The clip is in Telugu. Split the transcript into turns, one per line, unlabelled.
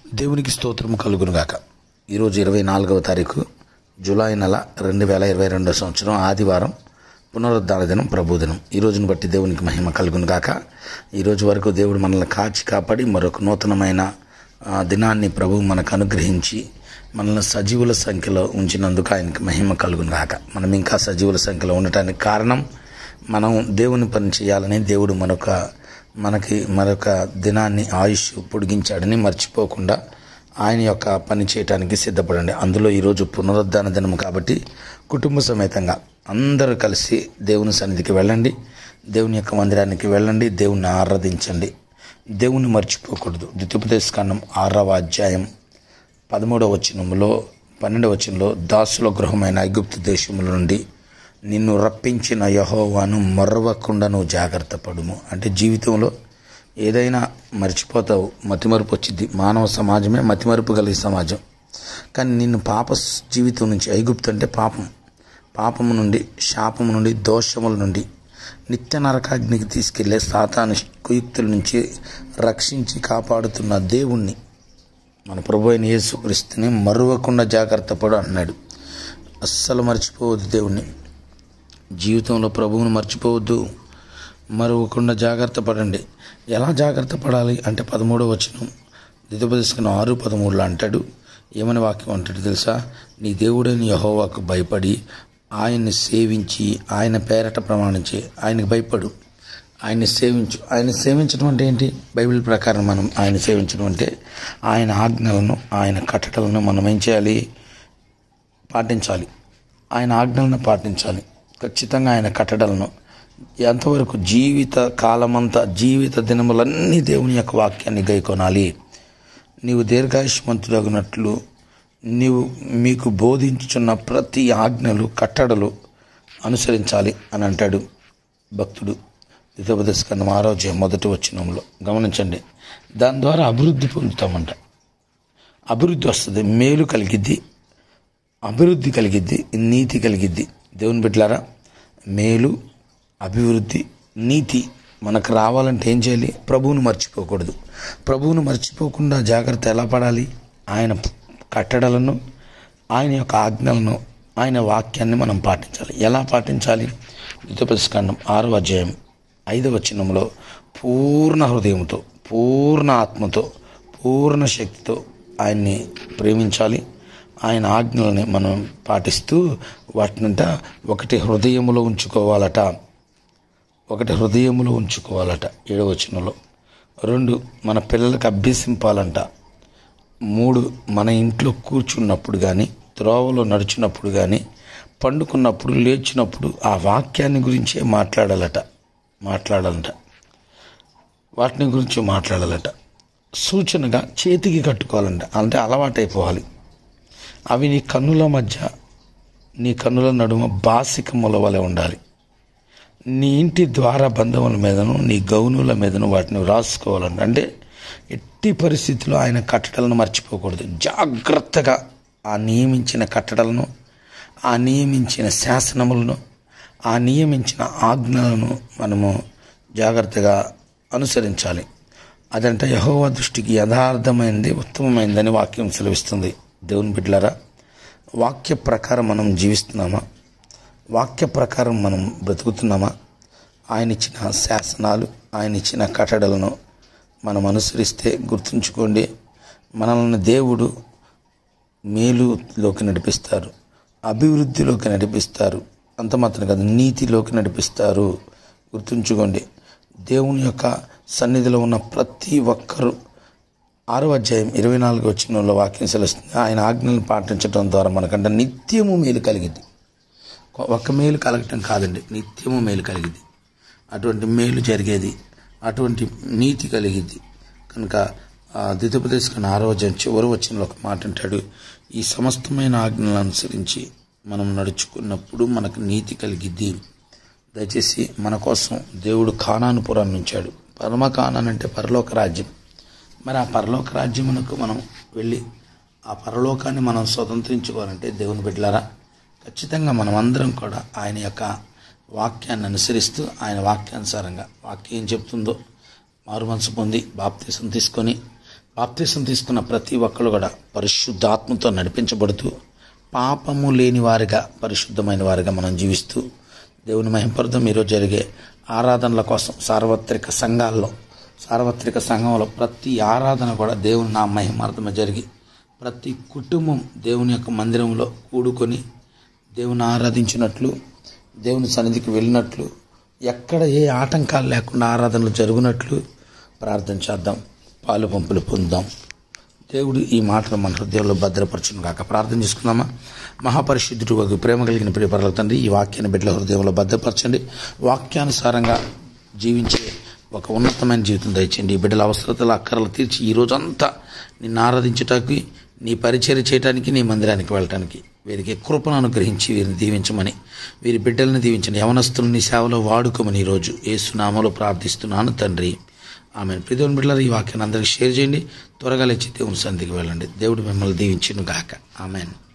దేవునికి స్తోత్రం కలుగునుగాక ఈరోజు ఇరవై నాలుగవ తారీఖు జూలై నెల రెండు వేల ఇరవై రెండో సంవత్సరం ఆదివారం పునరుద్ధాన దినం ప్రభు దినం ఈ రోజును బట్టి దేవునికి మహిమ కలుగునుగాక ఈ రోజు వరకు దేవుడు మనల్ని కాచి కాపాడి మరొక నూతనమైన ఆ, దినాన్ని ప్రభు మనకు అనుగ్రహించి మనల్ని సజీవుల సంఖ్యలో ఉంచినందుకు ఆయనకి మహిమ కలుగునుగాక మనం ఇంకా సజీవుల సంఖ్యలో ఉండటానికి కారణం మనం దేవుని పని చేయాలని దేవుడు మరొక మనకి మరొక దినాన్ని ఆయుష్ పొడిగించాడని మర్చిపోకుండా ఆయన యొక్క పని చేయటానికి సిద్ధపడండి అందులో ఈరోజు పునరుద్ధాన దినం కాబట్టి కుటుంబ సమేతంగా అందరూ కలిసి దేవుని సన్నిధికి వెళ్ళండి దేవుని యొక్క మందిరానికి వెళ్ళండి దేవుణ్ణి ఆరాధించండి దేవుణ్ణి మర్చిపోకూడదు ద్వితీయోపదేశకాండం ఆరవ అధ్యాయం పదమూడవ వచనంలో పన్నెండవ వచనంలో దాసుల గృహమైన ఐగుప్తు దేశముల నుండి నిన్ను రప్పించిన యహోవాను మరవకుండా నువ్వు జాగ్రత్త పడుము అంటే జీవితంలో ఏదైనా మర్చిపోతావు మతిమరుపు వచ్చింది మానవ సమాజమే మతిమరుపు కలిగే సమాజం కానీ నిన్ను పాప జీవితం నుంచి ఐగుప్తు అంటే పాపం పాపము నుండి శాపము నుండి దోషముల నుండి నిత్య నరకాగ్నికి తీసుకెళ్లే సాతాను కుయుక్తుల నుంచి రక్షించి కాపాడుతున్న దేవుణ్ణి మన ప్రభు అయిన యేసుక్రీస్తుని మరువకుండా జాగ్రత్త పడు అన్నాడు అస్సలు మర్చిపోవద్దు దేవుణ్ణి జీవితంలో ప్రభువును మర్చిపోవద్దు మరవకుండా జాగ్రత్త పడండి ఎలా జాగ్రత్త పడాలి అంటే పదమూడవ వచనం దిదోపదేశకున్న ఆరు పదమూడులో అంటాడు ఏమని వాక్యం అంటాడు తెలుసా నీ దేవుడైన యహోవాకు భయపడి ఆయన్ని సేవించి ఆయన పేరట ప్రమాణించి ఆయనకు భయపడు ఆయన్ని సేవించు ఆయన సేవించడం అంటే ఏంటి బైబిల్ ప్రకారం మనం ఆయన సేవించడం అంటే ఆయన ఆజ్ఞలను ఆయన కట్టడలను మనం ఏం చేయాలి పాటించాలి ఆయన ఆజ్ఞలను పాటించాలి ఖచ్చితంగా ఆయన కట్టడలను ఎంతవరకు జీవిత కాలమంతా జీవిత దినములన్నీ దేవుని యొక్క వాక్యాన్ని గైకొనాలి నీవు దీర్ఘాయుష్మంతుడగినట్లు నీవు మీకు బోధించుచున్న ప్రతి ఆజ్ఞలు కట్టడలు అనుసరించాలి అని అంటాడు భక్తుడు ద్వితోపదేశకరణం ఆరోగ్యం మొదటి వచ్చినంలో గమనించండి దాని ద్వారా అభివృద్ధి పొందుతామంట అభివృద్ధి వస్తుంది మేలు కలిగిద్ది అభివృద్ధి కలిగిద్ది నీతి కలిగిద్ది దేవుని బిడ్డలారా మేలు అభివృద్ధి నీతి మనకు రావాలంటే ఏం చేయాలి ప్రభువును మర్చిపోకూడదు ప్రభువును మర్చిపోకుండా జాగ్రత్త ఎలా పడాలి ఆయన కట్టడలను ఆయన యొక్క ఆజ్ఞలను ఆయన వాక్యాన్ని మనం పాటించాలి ఎలా పాటించాలి యుద్ధప్రతిష్కాండం ఆరో అధ్యాయం ఐదవ వచనంలో పూర్ణ హృదయంతో పూర్ణ ఆత్మతో పూర్ణ శక్తితో ఆయన్ని ప్రేమించాలి ఆయన ఆజ్ఞలని మనం పాటిస్తూ వాటినంట ఒకటి హృదయములో ఉంచుకోవాలట ఒకటి హృదయములో ఉంచుకోవాలట ఏడవచనంలో రెండు మన పిల్లలకు అభ్యసింపాలంట మూడు మన ఇంట్లో కూర్చున్నప్పుడు కానీ త్రోవలో నడిచినప్పుడు కానీ పండుకున్నప్పుడు లేచినప్పుడు ఆ వాక్యాన్ని గురించే మాట్లాడాలట మాట్లాడాలంట వాటిని గురించి మాట్లాడాలట సూచనగా చేతికి కట్టుకోవాలంట అంటే అలవాటైపోవాలి అవి నీ కన్నుల మధ్య నీ కన్నుల నడుమ బాసికముల వలె ఉండాలి నీ ఇంటి ద్వార బంధముల మీదను నీ గౌనుల మీదను వాటిని రాసుకోవాలంట అంటే ఎట్టి పరిస్థితుల్లో ఆయన కట్టడలను మర్చిపోకూడదు జాగ్రత్తగా ఆ నియమించిన కట్టడలను ఆ నియమించిన శాసనములను ఆ నియమించిన ఆజ్ఞలను మనము జాగ్రత్తగా అనుసరించాలి అదంటే యహోవ దృష్టికి యథార్థమైనది ఉత్తమమైనదని వాక్యం సెలవిస్తుంది దేవుని బిడ్డలారా వాక్య ప్రకారం మనం జీవిస్తున్నామా వాక్య ప్రకారం మనం బ్రతుకుతున్నామా ఆయన ఇచ్చిన శాసనాలు ఆయన ఇచ్చిన కట్టడలను మనం అనుసరిస్తే గుర్తుంచుకోండి మనల్ని దేవుడు మేలులోకి నడిపిస్తారు అభివృద్ధిలోకి నడిపిస్తారు అంత మాత్రం కాదు నీతిలోకి నడిపిస్తారు గుర్తుంచుకోండి దేవుని యొక్క సన్నిధిలో ఉన్న ప్రతి ఒక్కరూ ఆరో అధ్యాయం ఇరవై నాలుగు వచ్చిన వాక్యం సెలవుస్తుంది ఆయన ఆజ్ఞలను పాటించడం ద్వారా మనకంటే నిత్యము మేలు కలిగింది ఒక్క మేలు కలగటం కాదండి నిత్యము మేలు కలిగింది అటువంటి మేలు జరిగేది అటువంటి నీతి కలిగింది కనుక ద్వితోపదేశకన ఆరోగ్యం చివరి వచ్చిన ఒక మాట అంటాడు ఈ సమస్తమైన ఆజ్ఞలను అనుసరించి మనం నడుచుకున్నప్పుడు మనకు నీతి కలిగిద్ది దయచేసి మన కోసం దేవుడు కానాను పురాన్ని ఉంచాడు పరమ కానాన్ అంటే పరలోక రాజ్యం మరి ఆ పరలోక రాజ్యమునకు మనం వెళ్ళి ఆ పరలోకాన్ని మనం స్వతంత్రించుకోవాలంటే దేవుని బిడ్డలారా ఖచ్చితంగా మనం అందరం కూడా ఆయన యొక్క వాక్యాన్ని అనుసరిస్తూ ఆయన వాక్యానుసారంగా వాక్యం ఏం చెప్తుందో మారు మనసు పొంది బాప్తీసం తీసుకొని బాప్తీసం తీసుకున్న ప్రతి ఒక్కరు కూడా పరిశుద్ధాత్మతో నడిపించబడుతూ పాపము లేని వారిగా పరిశుద్ధమైన వారిగా మనం జీవిస్తూ దేవుని మహింపర్థం ఈరోజు జరిగే ఆరాధనల కోసం సార్వత్రిక సంఘాల్లో సార్వత్రిక సంఘంలో ప్రతి ఆరాధన కూడా దేవుని నా మహిమార్థమే జరిగి ప్రతి కుటుంబం దేవుని యొక్క మందిరంలో కూడుకొని దేవుని ఆరాధించినట్లు దేవుని సన్నిధికి వెళ్ళినట్లు ఎక్కడ ఏ ఆటంకాలు లేకుండా ఆరాధనలు జరుగునట్లు ప్రార్థన చేద్దాం పాలు పంపులు పొందుదాం దేవుడు ఈ మాటలు మన హృదయంలో భద్రపరచును కాక ప్రార్థన చేసుకుందామా మహాపరిశుద్ధుడు ఒక ప్రేమ కలిగిన ప్రియపరల తండ్రి ఈ వాక్యాన్ని బిడ్డల హృదయంలో భద్రపరచండి వాక్యానుసారంగా జీవించే ఒక ఉన్నతమైన జీవితం దయచేయండి ఈ బిడ్డల అవసరతల అక్కరలు తీర్చి ఈ రోజంతా నిన్ను ఆరాధించటానికి నీ పరిచర్య చేయడానికి నీ మందిరానికి వెళ్ళటానికి వీరికి కృపను అనుగ్రహించి వీరిని దీవించమని వీరి బిడ్డల్ని దీవించండి యవనస్తులను నీ సేవలో వాడుకోమని ఈరోజు ఏసునామలో ప్రార్థిస్తున్నాను తండ్రి ఆమె ప్రిదేవుని బిడ్డలారు ఈ వాక్యాన్ని అందరికీ షేర్ చేయండి త్వరగా లేచి దేవుని సంధికి వెళ్ళండి దేవుడు మిమ్మల్ని దీవించును గాక ఆమెన్